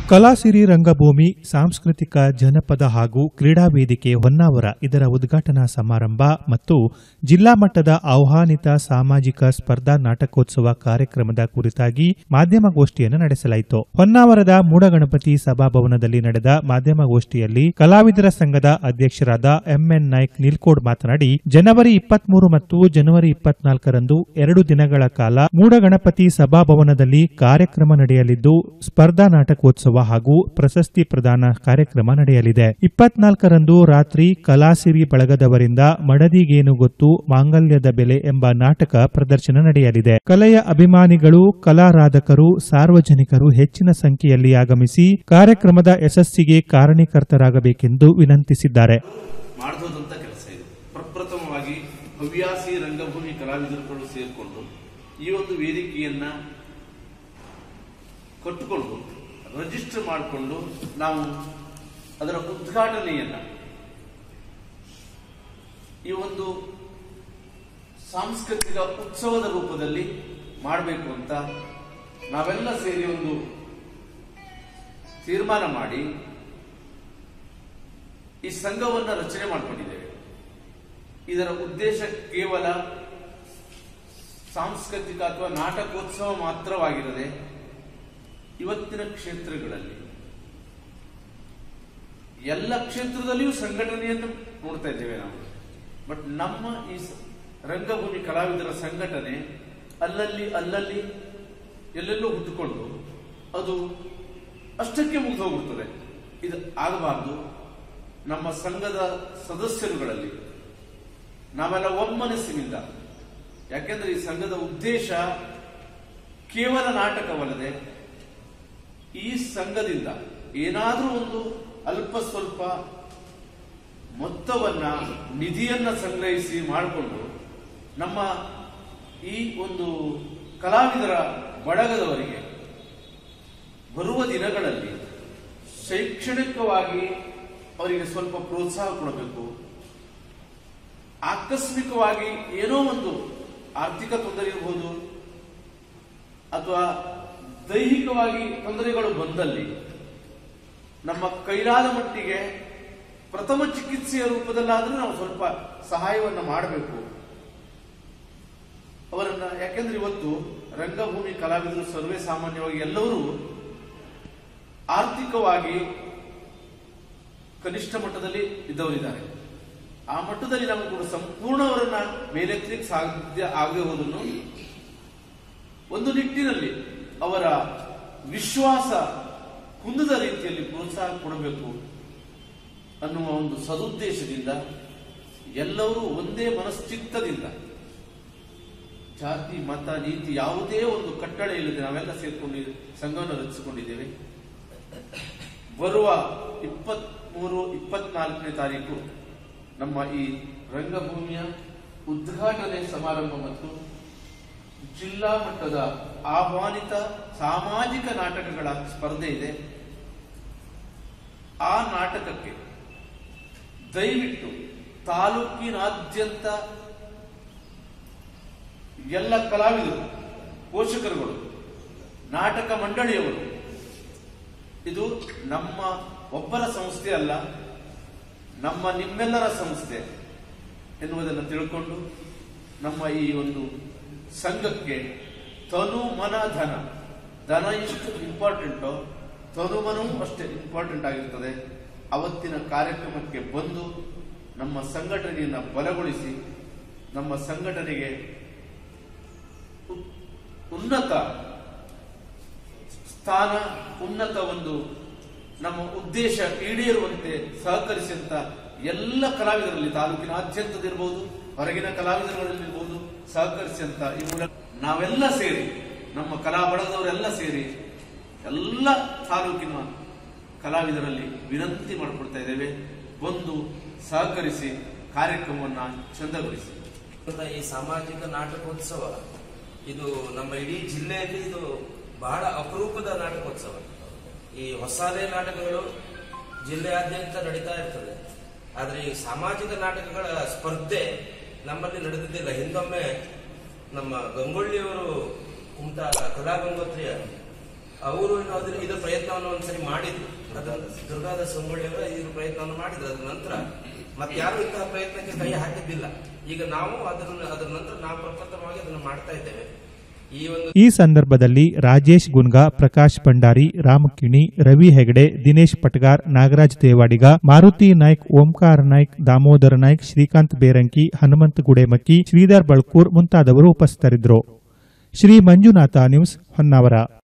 ಕಲಾಸಿರಿ ರಂಗಭೂಮಿ ಸಾಂಸ್ಕೃತಿಕ ಜನಪದ ಹಾಗೂ ಕ್ರೀಡಾ ವೇದಿಕೆ ಹೊನ್ನಾವರ ಇದರ ಉದ್ಘಾಟನಾ ಸಮಾರಂಭ ಮತ್ತು ಜಿಲ್ಲಾ ಮಟ್ಟದ ಆಹ್ವಾನಿತ ಸಾಮಾಜಿಕ ಸ್ಪರ್ಧಾ ನಾಟಕೋತ್ಸವ ಕಾರ್ಯಕ್ರಮದ ಕುರಿತಾಗಿ ಮಾಧ್ಯಮಗೋಷ್ಠಿಯನ್ನು ನಡೆಸಲಾಯಿತು ಹೊನ್ನಾವರದ ಮೂಡಗಣಪತಿ ಸಭಾಭವನದಲ್ಲಿ ನಡೆದ ಮಾಧ್ಯಮಗೋಷ್ಠಿಯಲ್ಲಿ ಕಲಾವಿದರ ಸಂಘದ ಅಧ್ಯಕ್ಷರಾದ ಎಂಎನ್ ನಾಯ್ಕ್ ನಿಲ್ಕೋಡ್ ಮಾತನಾಡಿ ಜನವರಿ ಇಪ್ಪತ್ಮೂರು ಮತ್ತು ಜನವರಿ ಇಪ್ಪತ್ನಾಲ್ಕರಂದು ಎರಡು ದಿನಗಳ ಕಾಲ ಮೂಡಗಣಪತಿ ಸಭಾಭವನದಲ್ಲಿ ಕಾರ್ಯಕ್ರಮ ನಡೆಯಲಿದ್ದು ಸ್ಪರ್ಧಾ ನಾಟಕೋತ್ಸವ ಹಾಗೂ ಪ್ರಶಸ್ತಿ ಪ್ರದಾನ ಕಾರ್ಯಕ್ರಮ ನಡೆಯಲಿದೆ ಇಪ್ಪತ್ನಾಲ್ಕರಂದು ರಾತ್ರಿ ಕಲಾಸಿರಿ ಬಳಗದವರಿಂದ ಮಡದಿಗೇನು ಗೊತ್ತು ಮಾಂಗಲ್ಯದ ಬೆಲೆ ಎಂಬ ನಾಟಕ ಪ್ರದರ್ಶನ ನಡೆಯಲಿದೆ ಕಲೆಯ ಅಭಿಮಾನಿಗಳು ಕಲಾರಾಧಕರು ಸಾರ್ವಜನಿಕರು ಹೆಚ್ಚಿನ ಸಂಖ್ಯೆಯಲ್ಲಿ ಆಗಮಿಸಿ ಕಾರ್ಯಕ್ರಮದ ಯಶಸ್ಸಿಗೆ ಕಾರಣೀಕರ್ತರಾಗಬೇಕೆಂದು ವಿನಂತಿಸಿದ್ದಾರೆ ಮಾಡಬಹುದಂತ ಕೆಲಸ ಇದು ಪ್ರಪ್ರಥಮವಾಗಿ ಹವ್ಯಾಸಿ ರಂಗಭೂಮಿ ಕಲಾವಿದರುಗಳು ಸೇರಿಕೊಂಡು ಈ ಒಂದು ವೇದಿಕೆಯನ್ನ ಕಟ್ಟಿಕೊಂಡು ರಿಜಿಸ್ಟರ್ ಮಾಡಿಕೊಂಡು ನಾವು ಅದರ ಉದ್ಘಾಟನೆಯನ್ನ ಈ ಒಂದು ಸಾಂಸ್ಕೃತಿಕ ಉತ್ಸವದ ರೂಪದಲ್ಲಿ ಮಾಡಬೇಕು ಅಂತ ನಾವೆಲ್ಲ ಸೇರಿ ಒಂದು ತೀರ್ಮಾನ ಮಾಡಿ ಈ ಸಂಘವನ್ನ ರಚನೆ ಮಾಡಿಕೊಂಡಿದ್ದೇವೆ ಇದರ ಉದ್ದೇಶ ಕೇವಲ ಸಾಂಸ್ಕೃತಿಕ ಅಥವಾ ನಾಟಕೋತ್ಸವ ಮಾತ್ರವಾಗಿರದೆ ಇವತ್ತಿನ ಕ್ಷೇತ್ರಗಳಲ್ಲಿ ಎಲ್ಲ ಕ್ಷೇತ್ರದಲ್ಲಿಯೂ ಸಂಘಟನೆಯನ್ನು ನೋಡ್ತಾ ಇದ್ದೇವೆ ನಾವು ಬಟ್ ನಮ್ಮ ಈ ಸ- ರಂಗಭೂಮಿ ಕಲಾವಿದರ ಸಂಘಟನೆ ಅಲ್ಲಲ್ಲಿ ಅಲ್ಲಲ್ಲಿ ಎಲ್ಲೆಲ್ಲೋ ಹುಟ್ಟುಕೊಂಡು ಅದು ಅಷ್ಟಕ್ಕೆ ಮುಗಿದು ಹೋಗ್ಬಿಡ್ತದೆ ಇದು ಆಗಬಾರ್ದು ನಮ್ಮ ಸಂಘದ ಸದಸ್ಯರುಗಳಲ್ಲಿ ನಾವೆಲ್ಲ ಒಮ್ಮನಸ್ಸಿನಿಂದ ಯಾಕೆಂದ್ರೆ ಈ ಸಂಘದ ಉದ್ದೇಶ ಕೇವಲ ನಾಟಕವಲ್ಲದೆ ಈ ಸಂಘದಿಂದ ಏನಾದರೂ ಒಂದು ಅಲ್ಪ ಸ್ವಲ್ಪ ಮೊತ್ತವನ್ನ ನಿಧಿಯನ್ನ ಸಂಗ್ರಹಿಸಿ ಮಾಡಿಕೊಂಡು ನಮ್ಮ ಈ ಒಂದು ಕಲಾವಿದರ ಬಳಗದವರಿಗೆ ಬರುವ ದಿನಗಳಲ್ಲಿ ಶೈಕ್ಷಣಿಕವಾಗಿ ಅವರಿಗೆ ಸ್ವಲ್ಪ ಪ್ರೋತ್ಸಾಹ ಕೊಡಬೇಕು ಆಕಸ್ಮಿಕವಾಗಿ ಏನೋ ಒಂದು ಆರ್ಥಿಕ ತೊಂದರೆ ಇರಬಹುದು ಅಥವಾ ದೈಹಿಕವಾಗಿ ತೊಂದರೆಗಳು ಬಂದಲ್ಲಿ ನಮ್ಮ ಕೈಲಾದ ಮಟ್ಟಿಗೆ ಪ್ರಥಮ ಚಿಕಿತ್ಸೆಯ ರೂಪದಲ್ಲಾದರೂ ನಾವು ಸ್ವಲ್ಪ ಸಹಾಯವನ್ನು ಮಾಡಬೇಕು ಅವರನ್ನ ಯಾಕೆಂದ್ರೆ ಇವತ್ತು ರಂಗಭೂಮಿ ಕಲಾವಿದರು ಸರ್ವೇ ಸಾಮಾನ್ಯವಾಗಿ ಎಲ್ಲರೂ ಆರ್ಥಿಕವಾಗಿ ಕನಿಷ್ಠ ಮಟ್ಟದಲ್ಲಿ ಇದ್ದವರಿದ್ದಾರೆ ಆ ಮಟ್ಟದಲ್ಲಿ ನಾವು ಕೂಡ ಸಂಪೂರ್ಣ ಅವರನ್ನ ಮೇಲೆತ್ತಲಿಕ್ಕೆ ಸಾಧ್ಯ ಆಗದೆ ಹೋದನ್ನು ಒಂದು ನಿಟ್ಟಿನಲ್ಲಿ ಅವರ ವಿಶ್ವಾಸ ಕುಂದದ ರೀತಿಯಲ್ಲಿ ಪ್ರೋತ್ಸಾಹ ಕೊಡಬೇಕು ಅನ್ನುವ ಒಂದು ಸದುದ್ದೇಶದಿಂದ ಎಲ್ಲರೂ ಒಂದೇ ಮನಶ್ಚಿತ್ತದಿಂದ ಜಾತಿ ಮತ ನೀತಿ ಯಾವುದೇ ಒಂದು ಕಟ್ಟಳೆ ಇಲ್ಲದೆ ನಾವೆಲ್ಲ ಸೇರ್ಕೊಂಡು ಸಂಘವನ್ನು ರಚಿಸಿಕೊಂಡಿದ್ದೇವೆ ಬರುವ ಇಪ್ಪತ್ಮೂರು ಇಪ್ಪತ್ನಾಲ್ಕನೇ ತಾರೀಕು ನಮ್ಮ ಈ ರಂಗಭೂಮಿಯ ಉದ್ಘಾಟನೆ ಸಮಾರಂಭ ಮತ್ತು ಜಿಲ್ಲಾ ಮಟ್ಟದ ಆಹ್ವಾನಿತ ಸಾಮಾಜಿಕ ನಾಟಕಗಳ ಸ್ಪರ್ಧೆ ಇದೆ ಆ ನಾಟಕಕ್ಕೆ ದಯವಿಟ್ಟು ತಾಲೂಕಿನಾದ್ಯಂತ ಎಲ್ಲ ಕಲಾವಿದರು ಪೋಷಕರುಗಳು ನಾಟಕ ಮಂಡಳಿಯವರು ಇದು ನಮ್ಮ ಒಬ್ಬರ ಸಂಸ್ಥೆ ಅಲ್ಲ ನಮ್ಮ ನಿಮ್ಮೆಲ್ಲರ ಸಂಸ್ಥೆ ಎನ್ನುವುದನ್ನು ತಿಳ್ಕೊಂಡು ನಮ್ಮ ಈ ಒಂದು ಸಂಘಕ್ಕೆ ತನು ಮನ ಧನ ಧನ ಎಷ್ಟು ಇಂಪಾರ್ಟೆಂಟೋ ತನು ಮನವೂ ಅಷ್ಟೇ ಇಂಪಾರ್ಟೆಂಟ್ ಆಗಿರ್ತದೆ ಅವತ್ತಿನ ಕಾರ್ಯಕ್ರಮಕ್ಕೆ ಬಂದು ನಮ್ಮ ಸಂಘಟನೆಯನ್ನು ಬಲಗೊಳಿಸಿ ನಮ್ಮ ಸಂಘಟನೆಗೆ ಉ- ಉನ್ನತ ಸ್ಥಾನ ಉನ್ನತ ಒಂದು ನಮ್ಮ ಉದ್ದೇಶ ಈಡೇರುವಂತೆ ಸಹಕರಿಸಿದಂತ ಎಲ್ಲ ಕಲಾವಿದರಲ್ಲಿ ತಾಲೂಕಿನಾದ್ಯಂತದಿರ್ಬೋದು ಹೊರಗಿನ ಕಲಾವಿದರುಗಳಲ್ಲಿರ್ಬೋದು ಸಹಕರಿಸಿದಂತ ಈ ಮೂಲಕ ನಾವೆಲ್ಲ ಸೇರಿ ನಮ್ಮ ಕಲಾ ಬಳಗದವರೆಲ್ಲ ಸೇರಿ ಎಲ್ಲ ತಾಲೂಕಿನ ಕಲಾವಿದರಲ್ಲಿ ವಿನಂತಿ ಮಾಡಿಕೊಡ್ತಾ ಇದ್ದೇವೆ ಬಂದು ಸಹಕರಿಸಿ ಕಾರ್ಯಕ್ರಮವನ್ನ ಚಂದಗೊಳಿಸಿ ಅಂತ ಈ ಸಾಮಾಜಿಕ ನಾಟಕೋತ್ಸವ ಇದು ನಮ್ಮ ಇಡೀ ಜಿಲ್ಲೆಯಲ್ಲಿ ಇದು ಬಹಳ ಅಪರೂಪದ ನಾಟಕೋತ್ಸವ ಈ ಹೊಸಾದೇ ನಾಟಕಗಳು ಜಿಲ್ಲೆಯಾದ್ಯಂತ ನಡೀತಾ ಇರ್ತದೆ ಆದ್ರೆ ಈ ಸಾಮಾಜಿಕ ನಾಟಕಗಳ ಸ್ಪರ್ಧೆ ನಮ್ಮಲ್ಲಿ ನಡೆದಿದ್ದಿಲ್ಲ ಹಿಂದೊಮ್ಮೆ ನಮ್ಮ ಗಂಗೊಳ್ಳಿಯವರು ಕುಮಟಾ ಕಲಾ ಗಂಗೋತ್ರಿಯ ಅವರು ಏನಾದ್ರು ಇದರ ಪ್ರಯತ್ನವನ್ನು ಒಂದ್ಸರಿ ಮಾಡಿದ್ರು ಅದನ್ನ ದುರ್ಗಾದ ಸೋಮಳ್ಳಿಯವರು ಇದ್ರ ಪ್ರಯತ್ನವನ್ನು ಮಾಡಿದ್ರು ಅದ್ರ ನಂತರ ಮತ್ತೆ ಯಾರು ಇಂತಹ ಪ್ರಯತ್ನಕ್ಕೆ ಕೈ ಹಾಕಿದ್ದಿಲ್ಲ ಈಗ ನಾವು ಅದರ ಅದರ ನಂತರ ನಾವು ಪ್ರಪ್ರಥಮವಾಗಿ ಅದನ್ನು ಮಾಡ್ತಾ ಇದ್ದೇವೆ ಈ ಒಂದು ಈ ಸಂದರ್ಭದಲ್ಲಿ ರಾಜೇಶ್ ಗುನ್ಗಾ ಪ್ರಕಾಶ್ ಭಂಡಾರಿ ರಾಮಕಿಣಿ ರವಿ ಹೆಗಡೆ ದಿನೇಶ್ ಪಟ್ಗಾರ್ ನಾಗರಾಜ್ ದೇವಾಡಿಗ ಮಾರುತಿ ನಾಯ್ಕ್ ಓಂಕಾರ ನಾಯ್ಕ್ ದಾಮೋದರ ನಾಯ್ಕ್ ಶ್ರೀಕಾಂತ್ ಬೇರಂಕಿ ಹನುಮಂತ ಗುಡೇಮಕ್ಕಿ ಶ್ರೀಧರ್ ಬಳ್ಕೂರ್ ಮುಂತಾದವರು ಉಪಸ್ಥಿತರಿದ್ದರು ಶ್ರೀ ಮಂಜುನಾಥ ನ್ಯೂಸ್ ಹೊನ್ನಾವರ